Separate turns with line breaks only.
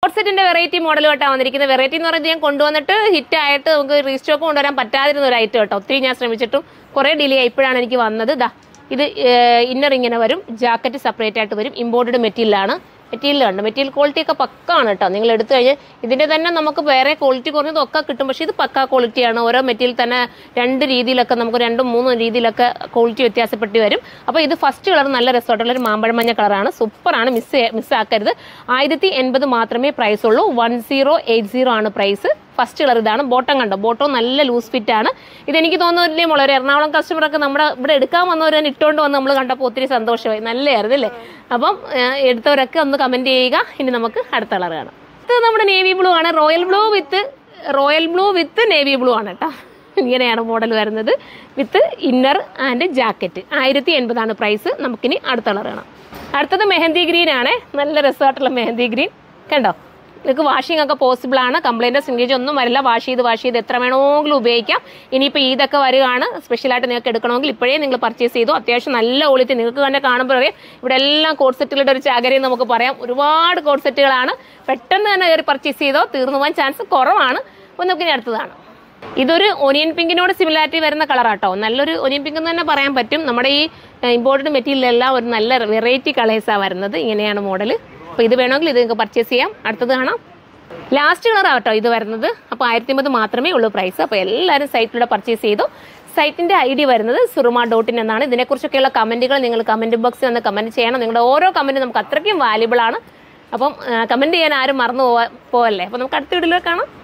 code സെറ്റിന്റെ variety മോഡലുമായിട്ടാണ് വന്നിരിക്കുന്നത് variety എന്ന് പറയുന്നത് ഞാൻ കൊണ്ടുവന്നിട്ട് ഹിറ്റ് ആയിട്ട് നമുക്ക് റീസ്റ്റോക്ക് കൊണ്ടുവരാൻ പറ്റാതിരുന്ന ഒരു ഐറ്റം കേട്ടോ ഒത്തിരി ഞാൻ ശ്രമിച്ചിട്ടും കുറേ ഡിലേ ആയി ഇപ്പോഴാണ് എനിക്ക് വന്നത് ദാ ഇത് ഇന്നർ ഇങ്ങനെ വരും ജാക്കറ്റ് സെപ്പറേറ്റ് ആയിട്ട് വരും ഇമ്പോർട്ടഡ് മെറ്റീരിയലാണ് മെറ്റീരിയൽ ഉണ്ട് മെറ്റീരിയൽ ക്വാളിറ്റി ഒക്കെ പക്കാണ് കേട്ടോ നിങ്ങൾ എടുത്തു കഴിഞ്ഞാൽ ഇതിന്റെ തന്നെ നമുക്ക് വേറെ ക്വാളിറ്റി കുറഞ്ഞതൊക്കെ കിട്ടും പക്ഷേ ഇത് പക്കാ ക്വാളിറ്റിയാണ് ഓരോ മെറ്റീരിയൽ തന്നെ രണ്ട് രീതിയിലൊക്കെ നമുക്ക് രണ്ടും മൂന്നും രീതിയിലൊക്കെ ക്വാളിറ്റി വ്യത്യാസപ്പെട്ട് വരും അപ്പോൾ ഇത് ഫസ്റ്റ് കളർ നല്ല രസമായിട്ടുള്ള ഒരു മാമ്പഴ മഞ്ഞ കളറാണ് സൂപ്പറാണ് മിസ് മിസ്സാക്കരുത് ആയിരത്തി എൺപത് മാത്രമേ പ്രൈസ് ഉള്ളൂ വൺ സീറോ എയ്റ്റ് സീറോ ആണ് പ്രൈസ് ഫസ്റ്റ് കളർ ഇതാണ് ബോട്ടം കണ്ടോ ബോട്ടം നല്ല ലൂസ് ഫിറ്റ് ആണ് ഇതെനിക്ക് തോന്നുന്നില്ലേ മോളെ ഒരു എറണാകുളം കസ്റ്റമറൊക്കെ നമ്മുടെ ഇവിടെ എടുക്കാൻ വന്നവർ തന്നെ ഇട്ടുകൊണ്ട് വന്ന് നമ്മൾ കണ്ടപ്പോൾ ഒത്തിരി സന്തോഷമായി നല്ലതായിരുന്നു അല്ലേ അപ്പം ഏഹ്, എടുത്തവരൊക്കെ ഒന്ന് കമന്റ് ചെയ്യുക ഇനി നമുക്ക് അടുത്ത കളർ കാണാം ഇത് നമ്മുടെ നേവി ബ്ലൂ ആണ് royal blue with royal blue with navy blue ആണ് കേട്ടോ ഇങ്ങനെയാണ് മോഡൽ വരുന്നത് വിത്ത് ഇന്നർ ആൻഡ് ജാക്കറ്റ് ആയിരത്തി എൺപതാണ് പ്രൈസ് നമുക്കിനി അടുത്ത കളർ കാണാം അടുത്തത് മെഹന്തി ഗ്രീൻ ആണ് നല്ല രസമായിട്ടുള്ള മെഹന്തി ഗ്രീൻ കണ്ടോ നിങ്ങൾക്ക് വാഷിംഗ് ഒക്കെ പോസിബിൾ ആണ് കംപ്ലൈൻറ്റ് സിംഗേജ് ഒന്നും വരില്ല വാഷ് ചെയ്ത് വാഷ് ചെയ്ത് എത്ര വേണമെങ്കിലും ഉപയോഗിക്കാം ഇനിയിപ്പോൾ ഈദൊക്കെ വരികയാണ് സ്പെഷ്യലായിട്ട് നിങ്ങൾക്ക് എടുക്കണമെങ്കിൽ ഇപ്പോഴേ നിങ്ങൾ പർച്ചേസ് ചെയ്തു അത്യാവശ്യം നല്ല ക്വാളിറ്റി നിങ്ങൾക്ക് തന്നെ കാണുമ്പോൾ അറിയാം ഇവിടെ എല്ലാം കോഡ് സെറ്റുകളുടെ ഒരു ചാകരയും നമുക്ക് പറയാം ഒരുപാട് കോഡ് സെറ്റുകളാണ് പെട്ടെന്ന് തന്നെ കയറി പർച്ചേസ് ചെയ്തോ തീർന്നു പോകാൻ ചാൻസ് കുറവാണ് അപ്പോൾ നമുക്ക് ഇനി അടുത്തതാണ് ഇതൊരു ഒനിയൻ പിങ്കിനോട് സിമിലാരിറ്റി വരുന്ന കളറാട്ടോ നല്ലൊരു ഒനിയൻ പിങ്ക് എന്ന് തന്നെ പറയാൻ പറ്റും നമ്മുടെ ഈ ഇമ്പോർട്ടഡ് മെറ്റീരിയലെല്ലാം ഒരു നല്ല വെറൈറ്റി കളേഴ്സാണ് വരുന്നത് ഇങ്ങനെയാണ് മോഡൽ അപ്പോൾ ഇത് വേണമെങ്കിൽ ഇത് നിങ്ങൾക്ക് പർച്ചേസ് ചെയ്യാം അടുത്തത് കാണാം ലാസ്റ്റ് കളർ ആട്ടോ ഇത് വരുന്നത് അപ്പോൾ ആയിരത്തി അമ്പത് മാത്രമേ ഉള്ളൂ പ്രൈസ് അപ്പോൾ എല്ലാവരും സൈറ്റിലൂടെ പർച്ചേസ് ചെയ്തു സൈറ്റിന്റെ ഐ ഡി വരുന്നത് സുറുമ ഡോട്ട് ഇൻ എന്നാണ് ഇതിനെക്കുറിച്ചൊക്കെയുള്ള കമന്റുകൾ നിങ്ങൾ കമന്റ് ബോക്സിൽ വന്ന് കമന്റ് ചെയ്യണം നിങ്ങളുടെ ഓരോ കമന്റും നമുക്ക് അത്രയ്ക്കും വാല്യുബിൾ ആണ് അപ്പം കമന്റ് ചെയ്യാൻ ആരും മറന്നു പോവാ പോവല്ലേ അപ്പോൾ നമുക്ക് അടുത്ത വീഡിയോയിൽ കാണാം